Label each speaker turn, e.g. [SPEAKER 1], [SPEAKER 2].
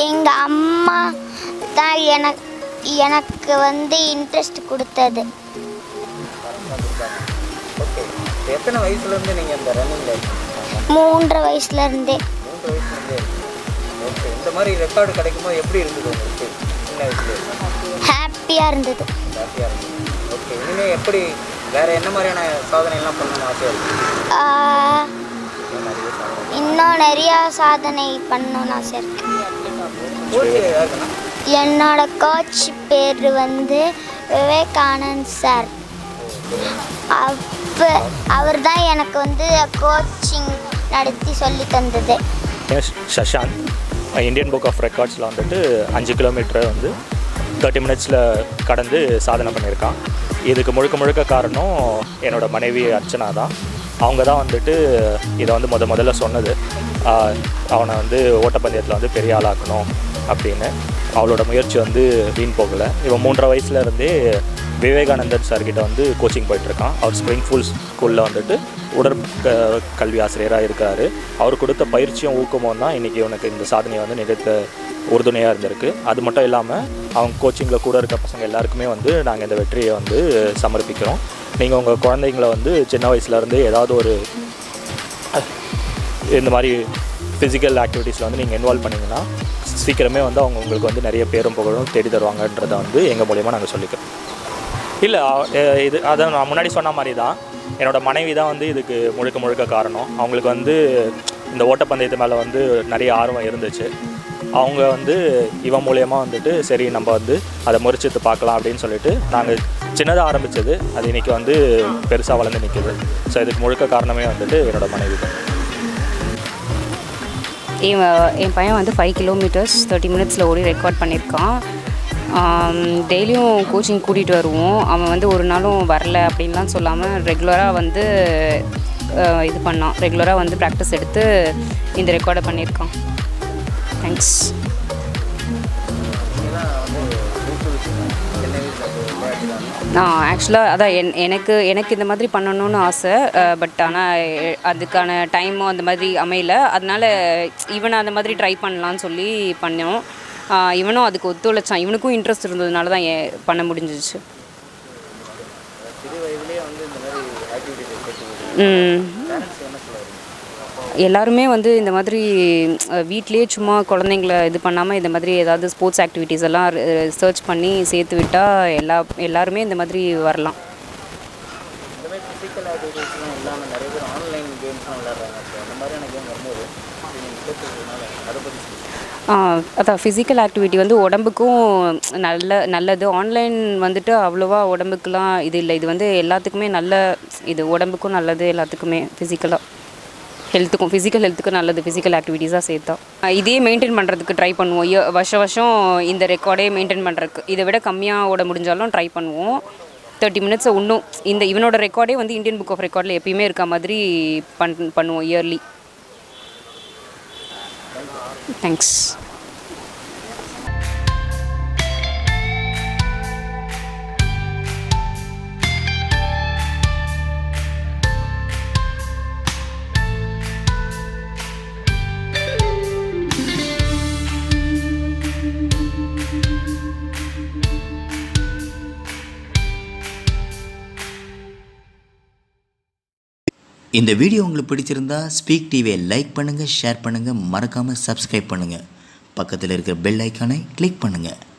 [SPEAKER 1] எங்கள் அம்மா தான் எனக்கு எனக்கு வந்து இன்ட்ரெஸ்ட் கொடுத்தது
[SPEAKER 2] ஓகே எத்தனை வயசுலேருந்து நீங்கள் இந்த ரன்னிங்கில் இருக்கீங்க
[SPEAKER 1] மூன்றரை வயசுலேருந்தே
[SPEAKER 2] மூன்று வயசுலேருந்தே ஓகே இந்த மாதிரி ரெக்கார்டு கிடைக்கும்போது எப்படி இருந்தது உங்களுக்கு சின்ன வயசுல
[SPEAKER 1] ஹாப்பியாக இருந்தது
[SPEAKER 2] ஹாப்பியாக இருந்தது ஓகே இனிமேல் எப்படி வேறு என்ன மாதிரியான சாதனைலாம் பண்ணணும்னு ஆசையாக இருக்குது
[SPEAKER 1] ஆஹ்,
[SPEAKER 2] நிறைய சாதனை
[SPEAKER 1] இன்னும் நிறையா சாதனை பண்ணணும்னு ஆசை இருக்கு
[SPEAKER 2] கோச் யாருக்குன்னா
[SPEAKER 1] என்னோட கோச் பேர் வந்து விவேகானந்த் சார் அப்ப அவர் தான் எனக்கு வந்து கோச்சிங் நடத்தி சொல்லி தந்தது
[SPEAKER 3] S Sashanth Indian book of ரெக்கார்ட்ஸில் வந்துட்டு அஞ்சு கிலோமீட்டரை வந்து தேர்ட்டி மினிட்ஸில் கடந்து சாதனை பண்ணியிருக்கான் இதுக்கு முழுக்க முழுக்க காரணம் என்னோட மனைவி அர்ச்சனா தான் அவங்க தான் வந்துட்டு இதை வந்து முத முதல்ல சொன்னது ஆஹ் அவனை வந்து ஓட்டப்பந்தயத்தில் வந்து பெரிய ஆளாக்கணும் அப்படின்னு அவளோட முயற்சி வந்து வீண் போகலை இவன் மூன்றரை வயசுல இருந்தே விவேகானந்தர் சார்கிட்ட வந்து கோச்சிங் போயிட்டுருக்கான் அவர் ஸ்ப்ரிங் ஃபுல் ஸ்கூலில் வந்துட்டு உடற் க- கல்வி ஆசிரியராக இருக்காரு அவர் கொடுத்த பயிற்சியும் ஊக்கமும் தான் இன்றைக்கி இவனுக்கு இந்த சாதனையை வந்து நிகழ்த்த உறுதுணையாக இருந்திருக்கு அது மட்டும் இல்லாமல் அவங்க கோச்சிங்கில் கூட இருக்க பசங்க எல்லாருக்குமே வந்து நாங்கள் இந்த வெற்றியை வந்து சமர்ப்பிக்கிறோம் நீங்கள் உங்கள் குழந்தைங்கள வந்து சின்ன வயசுலேருந்து ஏதாவது ஒரு இந்த மாதிரி ஃபிசிக்கல் ஆக்டிவிட்டீஸில் வந்து நீங்கள் இன்வால்வ் பண்ணிங்கன்னா சீக்கிரமே வந்து அவங்க உங்களுக்கு வந்து நிறைய பேரும் புகழும் தேடி தருவாங்கன்றதை வந்து எங்கள் மூலியமாக நாங்கள் சொல்லிக்கிறோம் இல்லை இது அதை நான் முன்னாடி சொன்ன மாதிரி தான் என்னோட மனைவி தான் வந்து இதுக்கு முழுக்க முழுக்க காரணம் அவங்களுக்கு வந்து இந்த ஓட்டப்பந்தயத்து மேலே வந்து நிறைய ஆர்வம் இருந்துச்சு அவங்க வந்து இவன் மூலயமா வந்துட்டு சரி நம்ம வந்து அதை முறிச்சிட்டு பார்க்கலாம் அப்படின்னு சொல்லிட்டு நாங்கள் சின்னதாக ஆரம்பித்தது அது இன்றைக்கி வந்து பெருசாக வளர்ந்து நிற்கிது ஸோ இதுக்கு முழுக்க காரணமே வந்துட்டு என்னோட மனைவி தான்
[SPEAKER 4] என் என் பையன் வந்து ஃபைவ் கிலோமீட்டர்ஸ் தேர்ட்டி மினிட்ஸில் ஓடி ரெக்கார்ட் பண்ணியிருக்கான் டெய்லியும் கோச்சிங் கூட்டிகிட்டு வருவோம் அவன் வந்து ஒரு நாளும் வரல அப்படின்லாம் சொல்லாமல் ரெகுலராக வந்து அஹ், இது பண்ணான் ரெகுலராக வந்து ப்ராக்டிஸ் எடுத்து இந்த ரெக்கார்டை பண்ணியிருக்கான் தேங்க்ஸ் நான் ஆக்சுவலாக அதான் என் எனக்கு எனக்கு இந்த மாதிரி பண்ணணும்னு ஆசை பட் ஆனால் அதுக்கான டைமும் அந்த மாதிரி அமையல அதனால இவனை அந்த மாதிரி ட்ரை பண்ணலான்னு சொல்லி பண்ணோம் அஹ் இவனும் அதுக்கு ஒத்துழைச்சான் இவனுக்கும் இன்ட்ரெஸ்ட் இருந்ததுனால தான் ஏ- பண்ண முடிஞ்சிச்சு
[SPEAKER 2] சிறு வயதிலே வந்து இந்த மாதிரி ஆக்டிவிட்டிஸ் கற்றுக்கிட்டு
[SPEAKER 4] ம்
[SPEAKER 2] பேரண்ட்ஸ் என்ன சொல்லுவாங்க
[SPEAKER 4] எல்லாருமே வந்து இந்த மாதிரி அஹ், வீட்லயே சும்மா குழந்தைங்கள இது பண்ணாமல் இந்த மாதிரி ஏதாவது ஸ்போர்ட்ஸ் ஆக்டிவிட்டீஸ் எல்லாம் சர்ச் பண்ணி சேர்த்து விட்டால் எல்லா எல்லாருமே இந்த மாதிரி வரலாம்
[SPEAKER 2] இந்த மாதிரி ஃபிசிக்கல் ஆக்டிவிட்டீஸ்லாம் இல்லாமல் நிறைய பேர் ஆன்லைன் கேம்ஸ்லாம் விளையாடுறாங்க ஸோ அந்த மாதிரியான கேம் வரும்போது நீங்கள் சேர்த்துக்கிறதுனால அதை பற்றி சொல்லுங்கள்
[SPEAKER 4] ஆ, அதான் ஃபிசிக்கல் ஆக்டிவிட்டி வந்து உடம்புக்கும் நல்ல நல்லது ஆன்லைன் வந்துட்டு அவ்வளோவா உடம்புக்குலாம் இது இல்லை இது வந்து எல்லாத்துக்குமே நல்ல இது உடம்புக்கும் நல்லது எல்லாத்துக்குமே ஃபிசிக்கலாக ஹெல்த்துக்கும் ஃபிசிக்கல் ஹெல்த்துக்கும் நல்லது ஃபிசிக்கல் ஆக்டிவிட்டீஸாக சேர்த்தா ஆ, இதே மெயின்டைன் பண்ணுறதுக்கு ட்ரை பண்ணுவோம் இய- வருஷம் வருஷம் இந்த ரெக்கார்டே மெயின்டைன் பண்ணுறதுக்கு இதை விட கம்மியாக ஓட முடிஞ்சாலும் ட்ரை பண்ணுவோம் தேர்ட்டி மினிட்ஸை இன்னும் இந்த இவனோட ரெக்கார்டே வந்து இந்தியன் புக் ஆஃப் ரெக்கார்டில் எப்பயுமே இருக்க மாதிரி பண் பண்ணுவோம் இயர்லி தேங்க்ஸ்
[SPEAKER 5] இந்த வீடியோ உங்களுக்கு பிடிச்சிருந்தா ஸ்பீக் டிவியை லைக் பண்ணுங்கள் ஷேர் பண்ணுங்கள் மறக்காமல் சப்ஸ்கிரைப் பண்ணுங்கள் பக்கத்தில் இருக்கிற பெல் ஐக்கானை கிளிக் பண்ணுங்கள்